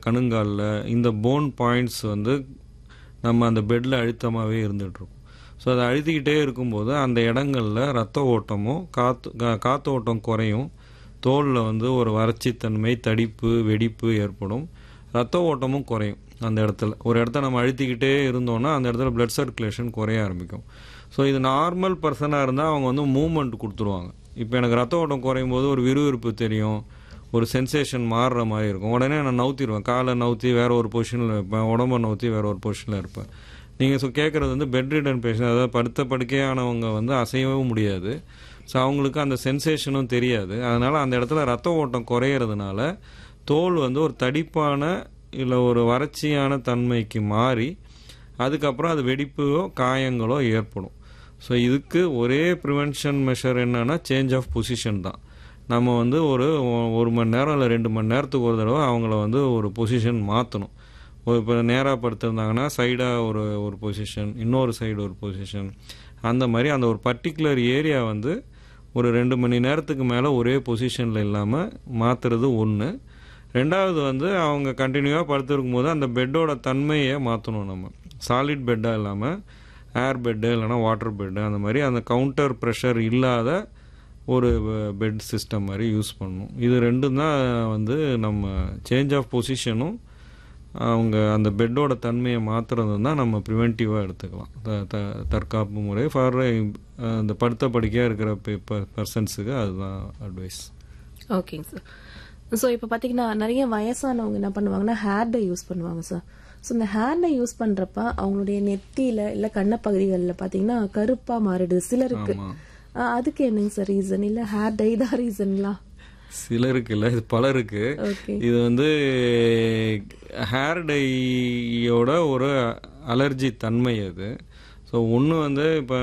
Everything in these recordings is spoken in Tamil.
கணுங்காலில் இந்த போன் பாயிண்ட்ஸ் வந்து நம்ம அந்த பெட்டில் அழுத்தமாகவே இருந்துகிட்ருக்கும் ஸோ அதை அழுத்திக்கிட்டே இருக்கும்போது அந்த இடங்களில் ரத்த ஓட்டமும் காற்று கா- காற்று ஓட்டம் குறையும் தோலில் வந்து ஒரு வறட்சித்தன்மை தடிப்பு வெடிப்பு ஏற்படும் ரத்த ஓட்டமும் குறையும் அந்த இடத்துல ஒரு இடத்த நம்ம அழுத்திக்கிட்டே இருந்தோம்னா அந்த இடத்துல பிளட் சர்க்குலேஷன் குறைய ஆரம்பிக்கும் ஸோ இது நார்மல் பர்சனாக இருந்தால் அவங்க வந்து மூமெண்ட் கொடுத்துருவாங்க இப்போ எனக்கு ரத்த ஓட்டம் குறையும் போது ஒரு விறுவிறுப்பு தெரியும் ஒரு சென்சேஷன் மாறுற மாதிரி இருக்கும் உடனே நான் நவுத்திடுவேன் காலை நவுத்தி வேற ஒரு பொசிஷனில் இருப்பேன் உடம்ப நவுத்தி வேற ஒரு பொசிஷனில் இருப்பேன் நீங்கள் ஸோ கேட்குறது வந்து பெட் ரிடன் பேஷண்ட் அதாவது படுத்த படுக்கையானவங்க வந்து அசையவும் முடியாது ஸோ அவங்களுக்கு அந்த சென்சேஷனும் தெரியாது அதனால் அந்த இடத்துல ரத்த ஓட்டம் குறையிறதுனால தோல் வந்து ஒரு தடிப்பான இல்லை ஒரு வறட்சியான தன்மைக்கு மாறி அதுக்கப்புறம் அது வெடிப்போ காயங்களோ ஏற்படும் ஸோ இதுக்கு ஒரே ப்ரிவென்ஷன் மெஷர் என்னன்னா சேஞ்ச் ஆஃப் பொசிஷன் தான் நம்ம வந்து ஒரு ஒ- ஒரு மணி நேரம் இல்லை ரெண்டு மணி நேரத்துக்கு ஒரு தடவை அவங்கள வந்து ஒரு பொசிஷன் மாற்றணும் இப்போ நேராக படுத்திருந்தாங்கன்னா சைடாக ஒரு ஒரு பொசிஷன் இன்னொரு சைடு ஒரு பொசிஷன் அந்த மாதிரி அந்த ஒரு பர்டிகுலர் ஏரியா வந்து ஒரு ரெண்டு மணி நேரத்துக்கு மேலே ஒரே பொசிஷனில் இல்லாமல் மாற்றுறது ஒன்று ரெண்டாவது வந்து அவங்க கண்டினியூவாக படுத்திருக்கும் போது அந்த பெட்டோட தன்மையை மாற்றணும் நம்ம சாலிட் பெட்டாக இல்லாமல் ஏர் பெட்டு இல்லைன்னா வாட்டர் பெட்டு அந்த மாதிரி அந்த கவுண்டர் ப்ரெஷர் இல்லாத ஒரு பெட் சிஸ்டம் மாதிரி யூஸ் பண்ணணும் இது ரெண்டும் தான் வந்து நம்ம சேஞ்ச் ஆஃப் பொசிஷனும் அவங்க அந்த பெட்டோட தன்மையை மாற்றுறது தான் நம்ம ப்ரிவென்டிவாக எடுத்துக்கலாம் த- த- தற்காப்பு முறை ஃபார் அந்த படுத்த படுக்கையாக இருக்கிற பர்சன்ஸுக்கு அதுதான் அட்வைஸ் ஓகேங்க சார் ஸோ இப்போ பார்த்தீங்கன்னா நிறைய வயசானவங்க என்ன பண்ணுவாங்கன்னா ஹேர் டை யூஸ் பண்ணுவாங்க சார் ஸோ இந்த ஹேர் டை யூஸ் பண்ணுறப்ப அவங்களுடைய நெத்தியில இல்லை கண்ண பகுதிகளில் பார்த்தீங்கன்னா கருப்பாக மாறிடுது சிலருக்கு ஆமாம் ஆ, அதுக்கு என்னங்க சார் ரீசன் இல்லை ஹேர் டை தான் ரீசன்ங்களா சிலருக்கு இல்லை இது பலருக்கு ஓகே இது வந்து ஹேர் டையோட ஒரு அலர்ஜி தன்மை அது ஸோ ஒன்று வந்து இப்போ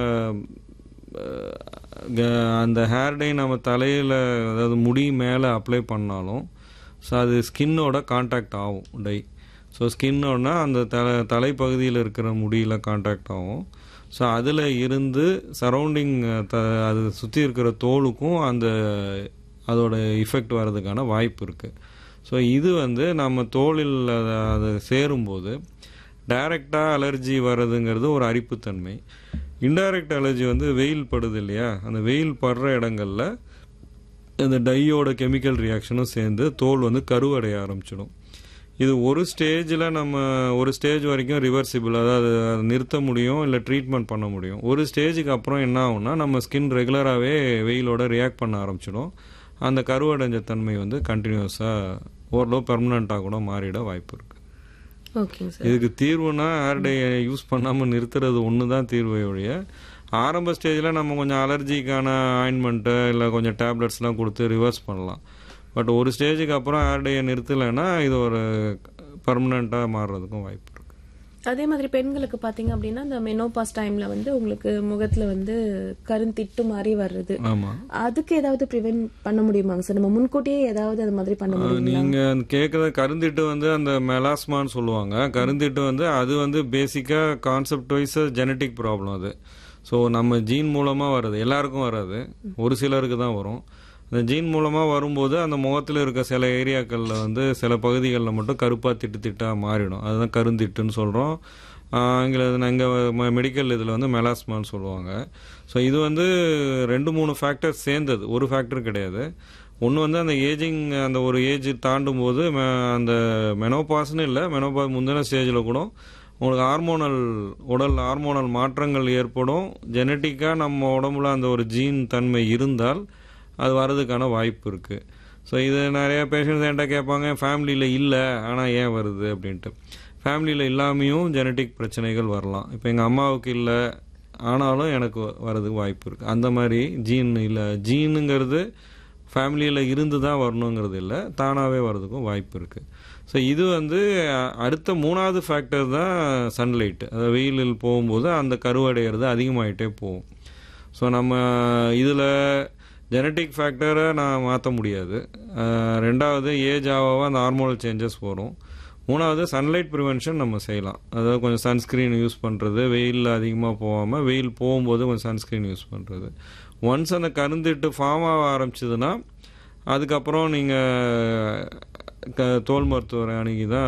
அந்த ஹேர் டை நம்ம தலையில் அதாவது முடி மேலே அப்ளை பண்ணாலும் ஸோ அது ஸ்கின்னோட காண்டாக்ட் ஆகும் டை ஸோ ஸ்கின்னோடனா அந்த தலை தலைப்பகுதியில் இருக்கிற முடியில் காண்டாக்ட் ஆகும் ஸோ அதில் இருந்து சரௌண்டிங் த அது சுற்றி இருக்கிற தோலுக்கும் அந்த அதோட இஃபெக்ட் வர்றதுக்கான வாய்ப்பு இருக்குது ஸோ இது வந்து நம்ம தோலில் அதை அது சேரும்போது டைரக்டாக அலர்ஜி வர்றதுங்கிறது ஒரு அரிப்புத்தன்மை இன்டைரக்ட் அலர்ஜி வந்து வெயில் படுது இல்லையா அந்த வெயில் படுற இடங்கள்ல இந்த டையோட கெமிக்கல் ரியாக்ஷனும் சேர்ந்து தோல் வந்து கருவடைய ஆரம்பிச்சிடும் இது ஒரு ஸ்டேஜில் நம்ம ஒரு ஸ்டேஜ் வரைக்கும் ரிவர்சிபிள் அதாவது அதை நிறுத்த முடியும் இல்லை ட்ரீட்மெண்ட் பண்ண முடியும் ஒரு ஸ்டேஜுக்கு அப்புறம் என்ன ஆகும்னா நம்ம ஸ்கின் ரெகுலராகவே வெயிலோட ரியாக்ட் பண்ண ஆரம்பிச்சிடும் அந்த கருவடைஞ்ச தன்மை வந்து கண்டினியூஸாக ஓரளவு பெர்மனண்ட்டாக கூட மாறிட வாய்ப்பு இருக்குது ஓகேங்க சார் இதுக்கு தீர்வுனா ஹேர் டை யூஸ் பண்ணாமல் நிறுத்துறது ஒன்று தான் தீர்வை ஒழிய ஆரம்ப ஸ்டேஜில் நம்ம கொஞ்சம் அலர்ஜிக்கான ஆயின்மெண்ட்டு இல்லை கொஞ்சம் டேப்லெட்ஸ்லாம் கொடுத்து ரிவர்ஸ் பண்ணலாம் பட் ஒரு ஸ்டேஜுக்கு அப்புறம் ஹேர் டையை நிறுத்தலைன்னா இது ஒரு பர்மனெண்ட்டாக மாறுறதுக்கும் வாய்ப்பு இருக்குது அதே மாதிரி பெண்களுக்கு பாத்தீங்க அப்படின்னா இந்த மெனோபாஸ் டைம்ல வந்து உங்களுக்கு முகத்துல வந்து கருந்திட்டு மாதிரி வர்றது ஆமாம் அதுக்கு ஏதாவது ப்ரிவென்ட் பண்ண முடியுமாங்க சார் நம்ம முன்கூட்டியே ஏதாவது அது மாதிரி பண்ண முடியுமா நீங்கள் கேட்குற கருந்திட்டு வந்து அந்த மெலாஸ்மான்னு சொல்லுவாங்க கருந்திட்டு வந்து அது வந்து பேசிக்காக கான்செப்ட் வைஸ் ஜெனட்டிக் ப்ராப்ளம் அது ஸோ நம்ம ஜீன் மூலமாக வர்றது எல்லாருக்கும் வராது ஒரு சிலருக்கு தான் வரும் அந்த ஜீன் மூலமாக வரும்போது அந்த முகத்தில் இருக்க சில ஏரியாக்களில் வந்து சில பகுதிகளில் மட்டும் கருப்பாக திட்டு திட்டாக மாறிடும் அதுதான் கருந்திட்டுன்னு சொல்கிறோம் ஆங்கில நாங்கள் மெடிக்கல் இதில் வந்து மெலாஸ்மான்னு சொல்லுவாங்க ஸோ இது வந்து ரெண்டு மூணு ஃபேக்டர் சேர்ந்தது ஒரு ஃபேக்டர் கிடையாது ஒன்று வந்து அந்த ஏஜிங் அந்த ஒரு ஏஜ் தாண்டும் போது ம- அந்த மெனோபாஸ்னு இல்லை மெனோபாஸ் முந்தின ஸ்டேஜில் கூட உங்களுக்கு ஹார்மோனல் உடல் ஹார்மோனல் மாற்றங்கள் ஏற்படும் ஜெனட்டிக்காக நம்ம உடம்புல அந்த ஒரு ஜீன் தன்மை இருந்தால் அது வர்றதுக்கான வாய்ப்பு இருக்குது ஸோ இது நிறைய பேஷண்ட்ஸ் என்கிட்ட கேட்பாங்க ஃபேமிலியில் இல்லை ஆனால் ஏன் வருது அப்படின்ட்டு ஃபேமிலியில் இல்லாமையும் ஜெனட்டிக் பிரச்சனைகள் வரலாம் இப்போ எங்கள் அம்மாவுக்கு இல்லை ஆனாலும் எனக்கு வரதுக்கு வாய்ப்பு இருக்குது அந்த மாதிரி ஜீன் இல்லை ஜீனுங்கிறது ஃபேமிலியில் இருந்து தான் வரணுங்கிறது இல்லை தானாகவே வர்றதுக்கும் வாய்ப்பு இருக்குது ஸோ இது வந்து அ- அடுத்த மூணாவது ஃபேக்டர் தான் சன்லைட் அதாவது வெயிலில் போகும்போது அந்த கருவடைகிறது அதிகமாயிட்டே போகும் ஸோ நம்ம இதில் ஜெனட்டிக் ஃபேக்டரை நான் மாற்ற முடியாது அஹ் ரெண்டாவது ஏஜ் ஆக அந்த ஹார்மோனல் சேஞ்சஸ் வரும் மூணாவது சன்லைட் ப்ரிவென்ஷன் நம்ம செய்யலாம் அதாவது கொஞ்சம் சன்ஸ்க்ரீன் யூஸ் பண்ணுறது வெயிலில் அதிகமாக போகாமல் வெயில் போகும்போது கொஞ்சம் சன்ஸ்க்ரீன் யூஸ் பண்ணுறது ஒன்ஸ் அந்த கருந்திட்டு ஃபார்ம் ஆக ஆரம்பிச்சதுன்னா அதுக்கப்புறம் நீங்கள் க தோல் மருத்துவரை அணுகி தான்